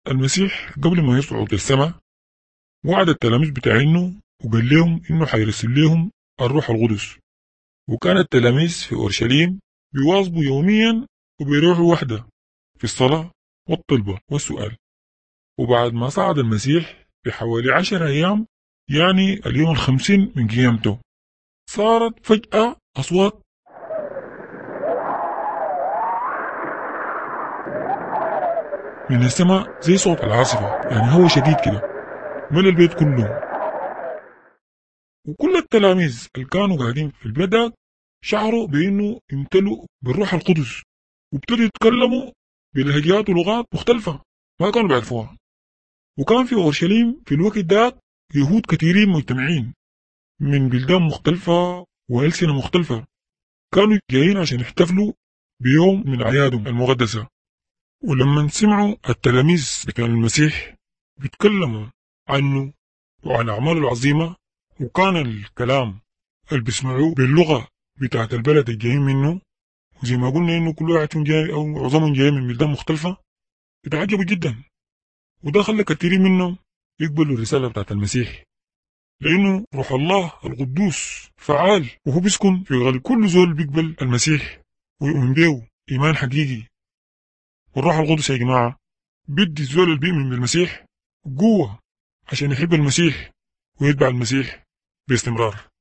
المسيح قبل ما يصعد السماء وعد التلاميذ بتاعينه وقال لهم إنه حيرسل لهم الروح القدس وكان التلاميذ في أورشليم بيواظبوا يوميا وبيروحوا وحدة في الصلاة والطلبة والسؤال وبعد ما صعد المسيح بحوالي عشر أيام يعني اليوم الخمسين من قيامته صارت فجأة أصوات من السماء زي صوت العاصفة يعني هو شديد كده ملى البيت كله وكل التلاميذ اللي كانوا قاعدين في البيت ده شعروا بأنه امتلوا بالروح القدس وابتدوا يتكلموا بلهجات ولغات مختلفة ما كانوا بيعرفوها وكان في أورشليم في الوقت ده يهود كثيرين مجتمعين من بلدان مختلفة وألسنة مختلفة كانوا جايين عشان يحتفلوا بيوم من أعيادهم المقدسة ولما سمعوا التلاميذ بتاع المسيح بيتكلموا عنه وعن أعماله العظيمة وكان الكلام اللي بيسمعوه باللغة بتاعت البلد الجايين منه وزي ما قلنا إنه كل واحد جاي أو معظمهم جاي من بلدان مختلفة اتعجبوا جدا وده خلى كثيرين منهم يقبلوا الرسالة بتاعت المسيح لأنه روح الله القدوس فعال وهو بيسكن في قلب كل زول بيقبل المسيح ويؤمن به إيمان حقيقي والروح القدس يا جماعة بيدي الزول اللي بيؤمن بالمسيح قوة عشان يحب المسيح ويتبع المسيح باستمرار